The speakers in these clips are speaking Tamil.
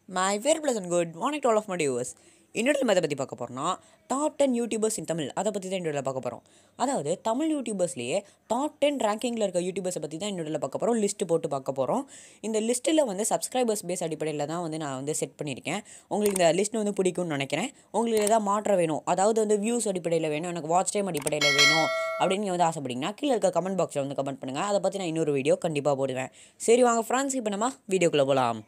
மை வேர் பிளஸ் and good morning to all of my viewers இன்னொரு நம்ம எதை பற்றி பார்க்க போகிறோம்னா top ten YouTubers in Tamil அதை பற்றி தான் என்னோட பார்க்க போகிறோம் அதாவது தமிழ் யூடியூபர்ஸ்லேயே டாப் டென் ரேங்கிங்கில் இருக்க யூடியூபர்ஸை பற்றி தான் என்னோட பார்க்க போகிறோம் லிஸ்ட்டு போட்டு பார்க்க போகிறோம் இந்த லிஸ்ட்டில் வந்து சப்ஸ்கிரைபர்ஸ் பேஸ் அடிப்படையில் தான் வந்து நான் வந்து செட் பண்ணியிருக்கேன் உங்களுக்கு இந்த லிஸ்ட் வந்து பிடிக்கும்னு நினைக்கிறேன் உங்களுக்கு ஏதாவது மாற்றம் வேணும் அதாவது வந்து வியூஸ் அடிப்படையில் வேணும் எனக்கு வாட்ச் டைம் அடிப்படையில் வேணும் அப்படின்னு நீங்கள் வந்து ஆசைப்பட்டீங்கன்னா கீழே இருக்க கமெண்ட் பாக்ஸில் வந்து கமெண்ட் பண்ணுங்கள் அதை பற்றி நான் இன்னொரு வீடியோ கண்டிப்பாக போடுவேன் சரி வாங்க ஃப்ரெண்ட்ஸ் இப்போ நம்ம வீடியோக்குள்ளே போகலாம்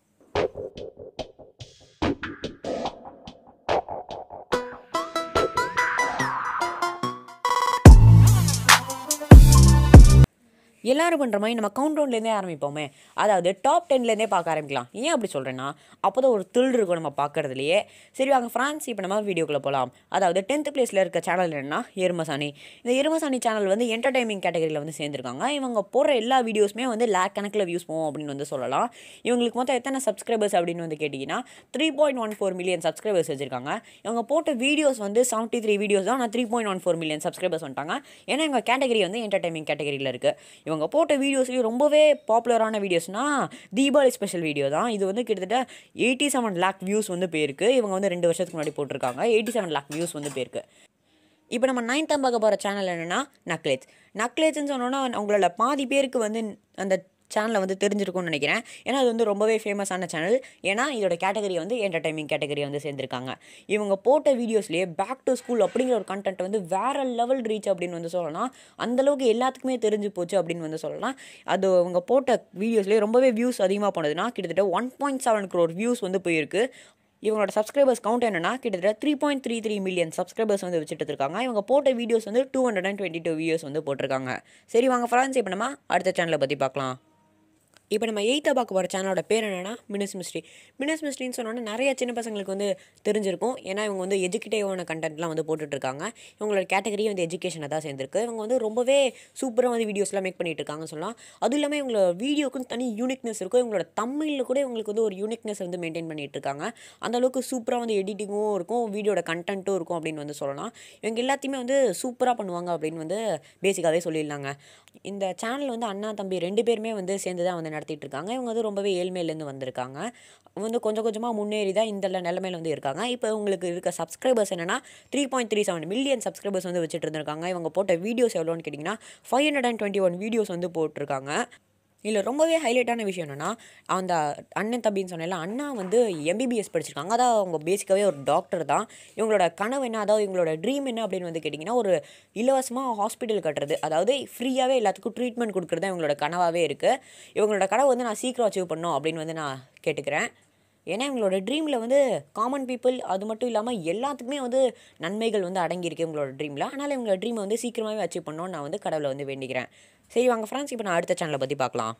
எல்லாரும் பண்ணுற மாதிரி நம்ம கவுண்ட் டவுன்லேருந்தே ஆரம்பிப்போமே அதாவது டாப் டென்லேருந்தே பார்க்க ஆரம்பிக்கலாம் ஏன் அப்படி சொல்கிறேன்னா அப்போ தான் ஒரு தில் இருக்கும் நம்ம பார்க்குறதுலையே சரி வாங்க ஃப்ரான்ஸ் இப்போ நம்ம வீடியோக்குள்ளே போகலாம் அதாவது டென்த் பிளேஸில் இருக்க சேனல் என்னன்னா எருமசாணி இந்த எருமசாணி சேனல் வந்து என்டர்டைமிங் கேட்டகரியில் வந்து சேர்ந்துருக்காங்க இவங்க போடுற எல்லா வீடியோஸுமே வந்து லேக் கணக்கில் வியூஸ் போகும் அப்படின்னு வந்து சொல்லலாம் இவங்களுக்கு மொத்தம் எத்தனை சப்ஸ்கிரைபர்ஸ் அப்படின்னு வந்து கேட்டிங்கன்னா three point one four million subscribers வச்சிருக்காங்க இவங்க போட்ட வீடியோஸ் வந்து செவன்ட்டி த்ரீ வீடியோஸ் தான் ஆனால் three point one four million subscribers வந்துட்டாங்க ஏன்னா இவங்க கேட்டகரி வந்து என்டர்டைமிங் கேட்டகரியில் இருக்குது இவங்க போட்ட வீடியோஸ்லேயும் ரொம்பவே பாப்புலரான வீடியோஸ்னால் தீபாவளி ஸ்பெஷல் வீடியோ தான் இது வந்து கிட்டத்தட்ட எயிட்டி செவன் லேக் வியூஸ் வந்து போயிருக்கு இவங்க வந்து ரெண்டு வருஷத்துக்கு முன்னாடி போட்டிருக்காங்க எயிட்டி செவன் லேக் வியூஸ் வந்து போயிருக்கு இப்போ நம்ம நைன்த்தாம் பார்க்க போகிற சேனல் என்னென்னா நக்லேட்ஸ் நக்லேட்ஸ்னு சொன்னோன்னா உங்களோட பாதி பேருக்கு வந்து அந்த சேனலை வந்து தெரிஞ்சிருக்கும்னு நினைக்கிறேன் ஏன்னா அது வந்து ரொம்பவே ஃபேமஸான சேனல் ஏன்னா இதோட கேட்டகரி வந்து என்டர்டைமிங் கேட்டகரி வந்து சேர்ந்துருக்காங்க இவங்க போட்ட வீடியோஸ்லேயே பேக் டு ஸ்கூல் அப்படிங்கிற ஒரு கண்டென்ட் வந்து வேற லெவல் ரீச் அப்படின்னு வந்து சொல்லலாம் அந்தளவுக்கு எல்லாத்துக்குமே தெரிஞ்சு போச்சு அப்படின்னு வந்து சொல்லலாம் அது அவங்க போட்ட வீடியோஸ்லேயே ரொம்பவே வியூஸ் அதிகமாக போனதுன்னா கிட்டத்தட்ட one point seven crore views வந்து போயிருக்கு இவங்களோட சப்ஸ்கிரைபர்ஸ் கவுண்ட் என்னன்னா கிட்டத்தட்ட three point three three million subscribers வந்து வச்சுட்டு இருக்காங்க இவங்க போட்ட வீடியோஸ் வந்து two hundred and twenty two videos வந்து போட்டிருக்காங்க சரி வாங்க ஃப்ரெண்ட்ஸ் இப்போ நம்ம அடுத்த சேனலை பற்றி பார்க்கலாம் இப்போ நம்ம எயித்தை பார்க்க போகிற சேனலோட பேர் என்னென்னா மினஸ் மிஸ்ட்ரி மினஸ் மிஸ்ட்ரின்னு சொன்னோன்னா நிறைய சின்ன பசங்களுக்கு வந்து தெரிஞ்சிருக்கும் ஏன்னா இவங்க வந்து எஜுகேட்டிவான கண்டென்ட்லாம் வந்து போட்டுட்ருக்காங்க இவங்களோட கேட்டகரி வந்து எஜுகேஷனை தான் சேர்ந்துருக்கு இவங்க வந்து ரொம்பவே சூப்பராக வந்து வீடியோஸ்லாம் மேக் பண்ணிட்டு இருக்காங்கன்னு சொல்லலாம் அதுவும் இல்லாமல் இவங்களோட வீடியோக்கும் தனி யூனிக்னஸ் இருக்கும் இவங்களோட தமிழில் கூட இவங்களுக்கு வந்து ஒரு யூனிக்னஸ் வந்து மெயின்டைன் பண்ணிட்டு இருக்காங்க அந்த அளவுக்கு சூப்பராக வந்து எடிட்டிங்கும் இருக்கும் வீடியோட கண்டென்ட்டும் இருக்கும் அப்படின்னு வந்து சொல்லலாம் இவங்க எல்லாத்தையுமே வந்து சூப்பராக பண்ணுவாங்க அப்படின்னு வந்து பேசிக்காகவே சொல்லியிருந்தாங்க இந்த சேனல் வந்து அண்ணா தம்பி ரெண்டு பேருமே வந்து சேர்ந்து தான் வந்து நடத்திட்டு இருக்காங்க இவங்க வந்து ரொம்பவே ஏழ்மையிலேருந்து வந்திருக்காங்க வந்து கொஞ்சம் கொஞ்சமாக முன்னேறி தான் இந்த நிலைமையில வந்து இருக்காங்க இப்போ உங்களுக்கு இருக்க சப்ஸ்கிரைபர்ஸ் என்னன்னா three point three seven million subscribers வந்து வச்சுட்டு இருந்திருக்காங்க இவங்க போட்ட வீடியோஸ் எவ்வளோன்னு கேட்டிங்கன்னா five hundred and twenty one videos வந்து போட்டிருக்காங்க இதில் ரொம்பவே ஹைலைட்டான விஷயம் என்னென்னா அந்த அண்ணன் தம்பின்னு சொன்னேன்ல அண்ணா வந்து எம்பிபிஎஸ் படிச்சிருக்காங்க அதாவது அவங்க பேசிக்காகவே ஒரு டாக்டர் தான் இவங்களோட கனவு என்ன அதாவது இவங்களோட ட்ரீம் என்ன அப்படின்னு வந்து கேட்டிங்கன்னா ஒரு இலவசமாக ஹாஸ்பிட்டல் கட்டுறது அதாவது ஃப்ரீயாகவே எல்லாத்துக்கும் ட்ரீட்மெண்ட் கொடுக்குறது தான் இவங்களோட கனவாகவே இருக்குது இவங்களோட கனவு வந்து நான் சீக்கிரம் அச்சீவ் பண்ணணும் அப்படின்னு வந்து நான் கேட்டுக்கிறேன் ஏன்னா இவங்களோட ட்ரீமில் வந்து காமன் பீப்புள் அது மட்டும் இல்லாமல் எல்லாத்துக்குமே வந்து நன்மைகள் வந்து அடங்கியிருக்கு இவங்களோட ட்ரீமில் அதனால் இவங்களோட ட்ரீமை வந்து சீக்கிரமாகவே அச்சீவ் பண்ணணும்னு நான் வந்து கடவுளை வந்து வேண்டிக்கிறேன் சரி வாங்க ஃப்ரெண்ட்ஸ் இப்போ நான் அடுத்த சேனலை பற்றி பார்க்கலாம்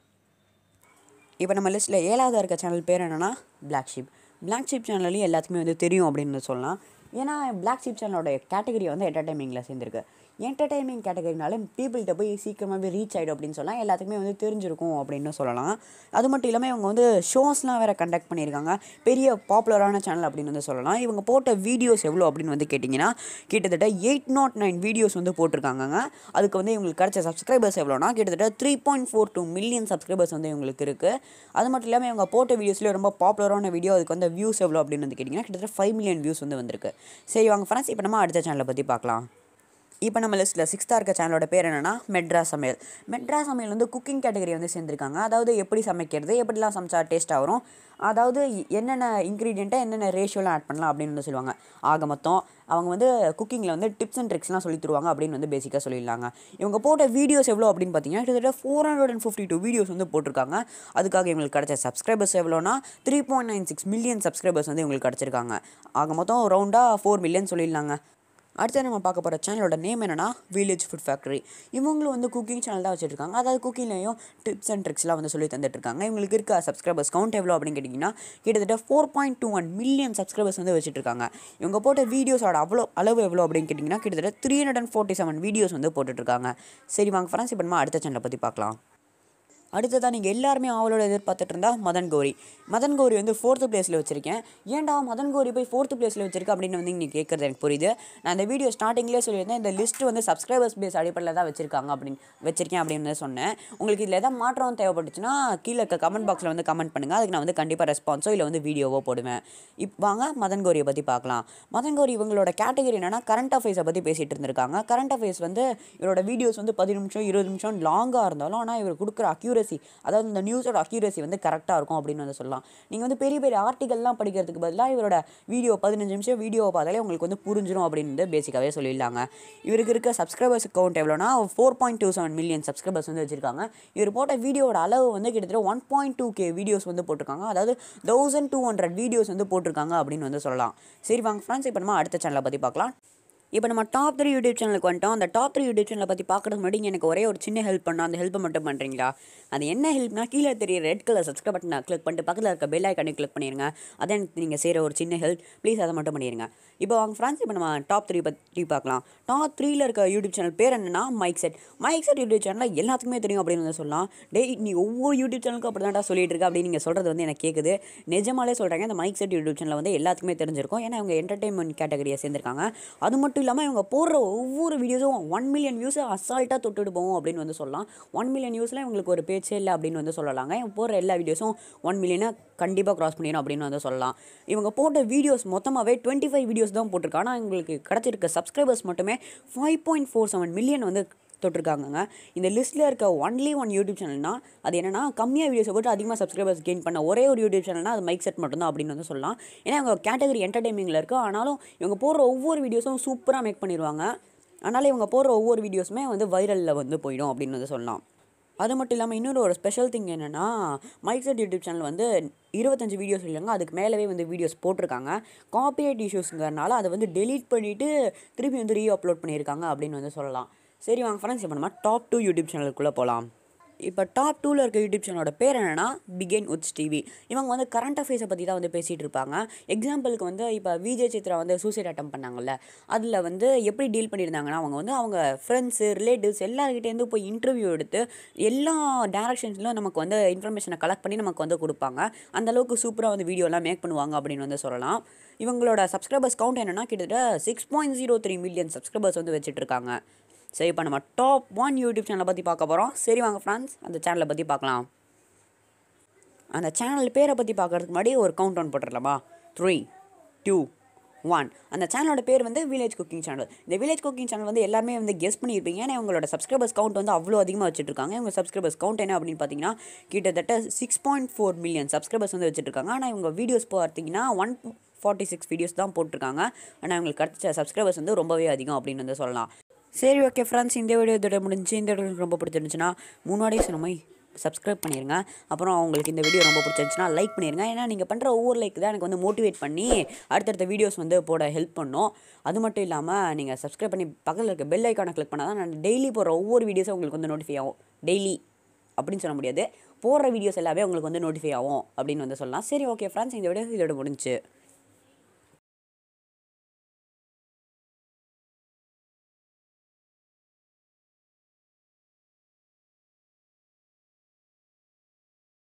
இப்போ நம்ம லிஸ்ட்டில் ஏழாவது இருக்க சேனல் பேர் என்னென்னா பிளாக் ஷீப் பிளாக் ஷீப் சேனல்லையும் எல்லாத்துக்குமே வந்து தெரியும் அப்படின்னு சொல்லலாம் ஏன்னா பிளாக் ஷீப் சேனலோட கேட்டகரி வந்து என்டர்டைமிங்கில் சேர்ந்துருக்கு என்டர்டைன்மெண்ட் கேட்டகரினால பீப்புள்கிட்ட போய் சீக்கிரமாகவே ரீச் ஆகிடும் அப்படின்னு சொல்லலாம் எல்லாத்துக்குமே வந்து தெரிஞ்சிருக்கும் அப்படின்னு சொல்லலாம் அது மட்டும் இல்லாமல் இவங்க வந்து ஷோஸ்லாம் வேறு கண்டக்ட் பண்ணியிருக்காங்க பெரிய பாப்புலரான சேனல் அப்படின்னு வந்து சொல்லலாம் இவங்க போட்ட வீடியோஸ் எவ்வளோ அப்படின்னு வந்து கேட்டிங்கன்னா கிட்டத்தட்ட எயிட் நாட் நைன் வீடியோஸ் வந்து போட்டிருக்காங்க அதுக்கு வந்து இவங்களுக்கு கிடச்ச சப்ஸ்கிரைபர்ஸ் எவ்வளோனா கிட்டத்தட்ட three point four two million subscribers வந்து இவங்களுக்கு இருக்குது அது மட்டும் இல்லாமல் இவங்க போட்ட வீடியோஸ்லேயே ரொம்ப பாப்புலரான வீடியோ அதுக்கு வந்து வியூஸ் எவ்வளோ அப்படின்னு வந்து கேட்டிங்கன்னா கிட்டத்தட்ட ஃபைவ் மில்லியன் வியூஸ் வந்து வந்திருக்கு சரி வாங்க ஃப்ரெண்ட்ஸ் இப்போ நம்ம அடுத்த சேனலை பற்றி பார்க்கலாம் இப்போ நம்ம லிஸ்ட்டில் சிக்ஸ்த்தாக இருக்க சேனலோட பேர் என்னென்னா மெட்ரா சமையல் மெட்ரா சமையல் வந்து குக்கிங் கேட்டகரி வந்து சேர்ந்துருக்காங்க அதாவது எப்படி சமைக்கிறது எப்படிலாம் சமைச்சா டேஸ்ட்டாக வரும் அதாவது என்னென்ன இன்க்ரீடியண்ட்டை என்னென்ன ரேஷியோலாம் ஆட் பண்ணலாம் அப்படின்னு வந்து சொல்லுவாங்க ஆக மொத்தம் அவங்க வந்து குக்கிங்கில் வந்து டிப்ஸ் அண்ட் ட்ரிக்ஸ்லாம் சொல்லி தருவாங்க அப்படின்னு வந்து பேசிக்காக சொல்லிடலாங்க இவங்க போட்ட வீடியோஸ் எவ்வளோ அப்படின்னு பார்த்தீங்கன்னா கிட்டத்தட்ட four hundred and fifty two videos வந்து போட்டிருக்காங்க அதுக்காக இவங்களுக்கு கிடச்ச சப்ஸ்கிரைபர்ஸ் எவ்வளோனா three point nine six million subscribers வந்து இவங்களுக்கு கிடச்சிருக்காங்க ஆக மொத்தம் ரவுண்டாக ஃபோர் மில்லியன் சொல்லிடலாங்க அடுத்து நம்ம பார்க்க போகிற சேனலோட நேம் என்னென்னா வில்லேஜ் ஃபுட் ஃபேக்ட்ரி இவங்களும் வந்து குக்கிங் சேனல் தான் வச்சுருக்காங்க அதாவது குக்கிங்லேயும் டிப்ஸ் அண்ட் ட்ரிக்ஸ்லாம் வந்து சொல்லி தந்துட்டுருக்காங்க இவங்களுக்கு இருக்க சப்ஸ்கிரைபர்ஸ் கவுண்ட் எவ்வளோ அப்படின்னு கேட்டிங்கன்னா கிட்டத்தட்ட four point two one million subscribers வந்து வச்சுட்ருக்காங்க இவங்க போட்ட வீடியோஸோட அவ்வளோ அளவு எவ்வளோ அப்படின்னு கேட்டிங்கன்னா கிட்டத்தட்ட three hundred and forty seven videos வந்து போட்டுட்ருக்காங்க சரி வாங்க ஃப்ரெண்ட்ஸ் இப்போ நம்ம அடுத்த சேனலை பற்றி பார்க்கலாம் அடுத்ததாக நீங்கள் எல்லாருமே அவளோட எதிர்பார்த்துட்டு இருந்தா மதன் கௌரி மதன் கௌரி வந்து ஃபோர்த்து பிளேஸில் வச்சுருக்கேன் ஏன்டா மதன் கௌரி போய் ஃபோர்த்து பிளேஸில் வச்சிருக்க அப்படின்னு வந்து நீங்கள் கேட்குறது எனக்கு புரியுது நான் இந்த வீடியோ ஸ்டார்டிங்லேயே சொல்லியிருந்தேன் இந்த லிஸ்ட் வந்து சப்ஸ்கிரைபர்ஸ் பேஸ் அடிப்படையில் தான் வச்சிருக்காங்க அப்படின்னு வச்சிருக்கேன் அப்படின்னு வந்து சொன்னேன் உங்களுக்கு இதில் எதாவது மாற்றம் தேவைப்பட்டுச்சுன்னா கீழே இருக்க கமெண்ட் பாக்ஸில் வந்து கமெண்ட் பண்ணுங்கள் அதுக்கு நான் வந்து கண்டிப்பாக ரெஸ்பான்ஸோ இல்லை வந்து வீடியோவோ போடுவேன் இப்போ வாங்க மதன் கௌரியை பற்றி பார்க்கலாம் மதன் கௌரி இவங்களோட கேட்டகரி என்னன்னா கரண்ட் அஃபேர்ஸை பற்றி பேசிகிட்டு இருந்திருக்காங்க கரண்ட் அஃபேர்ஸ் வந்து இவரோட வீடியோஸ் வந்து பதி நிமிஷம் இருபது நிமிஷம் லாங்காக இருந்தாலும் ஆனால் இவர் கொடுக்குற அக்யூரசி அதாவது இந்த நியூஸோட அக்யூரசி வந்து கரெக்டாக இருக்கும் அப்படின்னு வந்து சொல்லலாம் நீங்கள் வந்து பெரிய பெரிய ஆர்டிகல்லாம் படிக்கிறதுக்கு பதிலாக இவரோட வீடியோ பதினஞ்சு நிமிஷம் வீடியோ பார்த்தாலே உங்களுக்கு வந்து புரிஞ்சிடும் அப்படின்னு வந்து பேசிக்காகவே சொல்லிடலாங்க இவருக்கு இருக்க சப்ஸ்கிரைபர்ஸ் அக்கௌண்ட் எவ்வளோனா four point two seven million subscribers வந்து வச்சிருக்காங்க இவர் போட்ட வீடியோட அளவு வந்து கிட்டத்தட்ட one point two K videos வந்து போட்டிருக்காங்க அதாவது தௌசண்ட் டூ ஹண்ட்ரட் வீடியோஸ் வந்து போட்டிருக்காங்க அப்படின்னு வந்து சொல்லலாம் சரி வாங்க ஃப்ரெண்ட்ஸ் இப்போ நம்ம அடுத்த சேனலை பற்றி பார்க்கலாம் இப்போ நம்ம டாப் த்ரீ யூடியூப் சேனலுக்கு வந்துட்டோம் அந்த டாப் த்ரீ யூடியூப் சேனலை பற்றி பார்க்குறது முன்னாடி இங்க எனக்கு ஒரே ஒரு சின்ன ஹெல்ப் பண்ணோம் அந்த ஹெல்ப்பை மட்டும் பண்ணுறீங்களா அது என்ன ஹெல்ப்னா கீழே தெரிய ரெட் கலர் சப்ஸ்கிரைப் பட்டனை கிளிக் பண்ணிட்டு பக்கத்தில் இருக்க பெல் ஐக்கானே கிளிக் பண்ணிடுங்க அதான் எனக்கு நீங்கள் செய்கிற ஒரு சின்ன ஹெல்ப் ப்ளீஸ் அதை மட்டும் பண்ணிடுங்க இப்போ வாங்க ஃப்ரெண்ட்ஸ் இப்போ நம்ம டாப் த்ரீ பற்றி பார்க்கலாம் டாப் த்ரீல இருக்க யூடியூப் சேனல் பேர் என்னன்னா mic set mic set YouTube channel எல்லாத்துக்குமே தெரியும் அப்படின்னு வந்து சொல்லலாம் டேய் நீ ஒவ்வொரு யூடியூப் சேனலுக்கும் அப்படி தான்டா சொல்லிட்டு இருக்க அப்படின்னு நீங்கள் சொல்கிறது வந்து எனக்கு கேட்குது நிஜமாலே சொல்கிறாங்க இந்த மைக் செட் யூடியூப் சேனல் வந்து எல்லாத்துக்குமே தெரிஞ்சிருக்கும் ஏன்னா இவங்க என்டர்டைன்மெண்ட் கேட்டகரியை சேர்ந்திருக்காங்க அது மட்டும் இல்லாமல் இவங்க போடுற ஒவ்வொரு வீடியோஸும் ஒன் மில்லியன் வியூஸை அசால்ட்டாக தொட்டுட்டு போவோம் அப்படின்னு வந்து சொல்லலாம் ஒன் மில்லியன் வியூஸில் இவங்களுக்கு ஒரு பேச்சே இல்லை அப்படின்னு வந்து சொல்லலாங்க இவங்க போடுற எல்லா வீடியோஸும் ஒன் மில்லியனை கண்டிப்பாக க்ராஸ் பண்ணிடும் அப்படின்னு வந்து சொல்லலாம் இவங்க போட்ட வீடியோஸ் மொத்தமாகவே டுவெண்ட்டி ஃபைவ் வீடியோஸ் தான் போட்டிருக்காங்க ஆனால் இவங்களுக்கு கிடச்சிருக்க சப்ஸ்கிரைபர்ஸ் மட்டுமே five point four seven million வந்து தொட்டிருக்காங்கங்க இந்த லிஸ்ட்டில் இருக்க ஒன்லி ஒன் யூடியூப் சேனல்னா அது என்னன்னா கம்மியாக வீடியோஸை போட்டு அதிகமாக சப்ஸ்கிரைபர்ஸ் கெயின் பண்ண ஒரே ஒரு யூடியூப் சேனல்னா அது மைக் செட் மட்டும்தான் அப்படின்னு வந்து சொல்லலாம் ஏன்னா இவங்க கேட்டகரி என்டர்டைன்மெண்ட்டில் இருக்குது ஆனாலும் இவங்க போடுற ஒவ்வொரு வீடியோஸும் சூப்பராக மேக் பண்ணிடுவாங்க அதனால் இவங்க போடுற ஒவ்வொரு வீடியோஸுமே வந்து வைரலில் வந்து போயிடும் அப்படின்னு வந்து சொல்லலாம் அது மட்டும் இல்லாமல் இன்னொரு ஒரு ஸ்பெஷல் திங் என்னென்னா மைக் செட் யூடியூப் சேனல் வந்து இருபத்தஞ்சு வீடியோஸ் இல்லைங்க அதுக்கு மேலவே வந்து வீடியோஸ் போட்டிருக்காங்க காப்பிரைட் இஷ்யூஸுங்கிறனால அதை வந்து டெலீட் பண்ணிவிட்டு திருப்பி வந்து ரீ அப்லோட் பண்ணியிருக்காங்க அப்படின்னு வந்து சொல்லலாம் சரி வாங்க ஃப்ரெண்ட்ஸ் இப்போ நம்ம டாப் டூ யூடியூப் சேனலுக்குள்ளே போகலாம் இப்போ டாப் டூவில் இருக்க யூடியூப் சேனலோட பேர் என்னென்னா பிகேன் உட்ஸ் டிவி இவங்க வந்து கரண்ட் அஃபேர்ஸை பற்றி தான் வந்து பேசிகிட்டு இருப்பாங்க எக்ஸாம்பிளுக்கு வந்து இப்போ விஜய் சித்ரா வந்து சூசைட் அட்டம் பண்ணாங்கல்ல அதில் வந்து எப்படி டீல் பண்ணியிருந்தாங்கன்னா அவங்க வந்து அவங்க ஃப்ரெண்ட்ஸு ரிலேட்டிவ்ஸ் எல்லாருக்கிட்டேருந்து போய் இன்டர்வியூ எடுத்து எல்லா டேரக்ஷன்ஸ்லையும் நமக்கு வந்து இன்ஃபர்மேஷனை கலெக்ட் பண்ணி நமக்கு வந்து கொடுப்பாங்க அந்த அளவுக்கு சூப்பராக வந்து வீடியோலாம் மேக் பண்ணுவாங்க அப்படின்னு வந்து சொல்லலாம் இவங்களோட சப்ஸ்கிரைபர்ஸ் கவுண்ட் என்னென்னா கிட்டத்தட்ட six point zero three million subscribers வந்து வச்சுட்டு இருக்காங்க சரி இப்போ நம்ம டாப் ஒன் யூடியூப் சேனலை பற்றி பார்க்க போகிறோம் சரி வாங்க ஃப்ரெண்ட்ஸ் அந்த சேனலை பற்றி பார்க்கலாம் அந்த சேனல் பேரை பற்றி பார்க்கறதுக்கு முன்னாடி ஒரு கவுண்ட் டவுன் போட்டுடலாமா த்ரீ டூ ஒன் அந்த சேனலோட பேர் வந்து வில்லேஜ் குக்கிங் சேனல் இந்த வில்லேஜ் குக்கிங் சேனல் வந்து எல்லாருமே வந்து கெஸ் பண்ணியிருப்பீங்க ஏன்னா இவங்களோட சப்ஸ்கிரைபர்ஸ் கவுண்ட் வந்து அவ்வளோ அதிகமாக வச்சுட்ருக்காங்க இவங்க சப்ஸ்கிரைபர்ஸ் கவுண்ட் என்ன அப்படின்னு பார்த்தீங்கன்னா கிட்டத்தட்ட six point four million subscribers வந்து வச்சுட்ருக்காங்க ஆனால் இவங்க வீடியோஸ் பார்த்தீங்கன்னா ஒன் ஃபார்ட்டி சிக்ஸ் வீடியோஸ் தான் போட்டிருக்காங்க ஆனால் இவங்களுக்கு கிடச்ச சப்ஸ்கிரைபர்ஸ் வந்து ரொம்பவே அதிகம் அப்படின்னு வந்து சொல்லலாம் சரி ஓகே ஃப்ரெண்ட்ஸ் இந்த வீடியோ இதோட முடிஞ்சு இந்த வீடியோ உங்களுக்கு ரொம்ப பிடிச்சிருந்துச்சுன்னா முன்னாடியே சொன்ன மாதிரி சப்ஸ்கிரைப் பண்ணிடுங்க அப்புறம் உங்களுக்கு இந்த வீடியோ ரொம்ப பிடிச்சிருந்துச்சுன்னா லைக் பண்ணிடுங்க ஏன்னா நீங்கள் பண்ணுற ஒவ்வொரு லைக் தான் எனக்கு வந்து மோட்டிவேட் பண்ணி அடுத்தடுத்த வீடியோஸ் வந்து போட ஹெல்ப் பண்ணும் அது மட்டும் இல்லாமல் நீங்கள் சப்ஸ்கிரைப் பண்ணி பக்கத்தில் இருக்க பெல் ஐக்கானை கிளிக் பண்ணால் தான் நான் டெய்லி போடுற ஒவ்வொரு வீடியோஸும் உங்களுக்கு வந்து நோட்டிஃபை ஆகும் டெய்லி அப்படின்னு சொல்ல முடியாது போடுற வீடியோஸ் எல்லாமே உங்களுக்கு வந்து நோட்டிஃபை ஆகும் அப்படின்னு வந்து சொல்லலாம் சரி ஓகே ஃப்ரெண்ட்ஸ் இந்த வீடியோ இதோட முடிஞ்சு